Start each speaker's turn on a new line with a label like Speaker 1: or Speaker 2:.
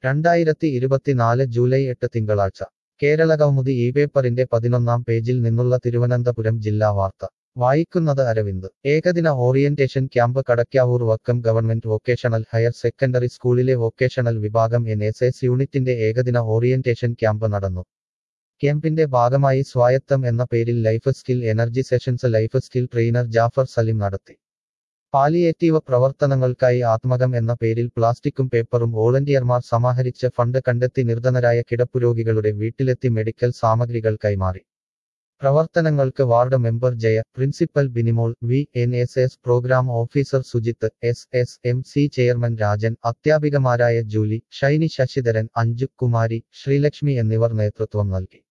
Speaker 1: രണ്ടായിരത്തി ഇരുപത്തിനാല് ജൂലൈ എട്ട് തിങ്കളാഴ്ച കേരളകൗമുദി ഈ പേപ്പറിന്റെ പതിനൊന്നാം പേജിൽ നിന്നുള്ള തിരുവനന്തപുരം ജില്ലാ വാർത്ത വായിക്കുന്നത് അരവിന്ദ് ഏകദിന orientation camp Kadakkavoor Vakkom government vocational higher secondary സ്കൂളിലെ വൊക്കേഷണൽ വിഭാഗം എൻ എസ് എസ് യൂണിറ്റിന്റെ ഏകദിന ഓറിയന്റേഷൻ ക്യാമ്പ് നടന്നു ക്യാമ്പിന്റെ ഭാഗമായി സ്വായത്തം എന്ന പേരിൽ life skill energy sessions life skill trainer Jafar Salim നടത്തി പാലിയേറ്റീവ് പ്രവർത്തനങ്ങൾക്കായി ആത്മകം എന്ന പേരിൽ പ്ലാസ്റ്റിക്കും പേപ്പറും വോളണ്ടിയർമാർ സമാഹരിച്ച് ഫണ്ട് കണ്ടെത്തി നിർധനരായ കിടപ്പുരോഗികളുടെ വീട്ടിലെത്തി മെഡിക്കൽ സാമഗ്രികൾ കൈമാറി പ്രവർത്തനങ്ങൾക്ക് ward member Jaya principal Binimol V N S S program officer Sujith S S M C chairman Rajan അധ്യാപികമാരായ ജൂലി ഷൈനി ശശിധരൻ അഞ്ജു കുമാരി ശ്രീലക്ഷ്മി എന്നിവർ നേതൃത്വം നൽകി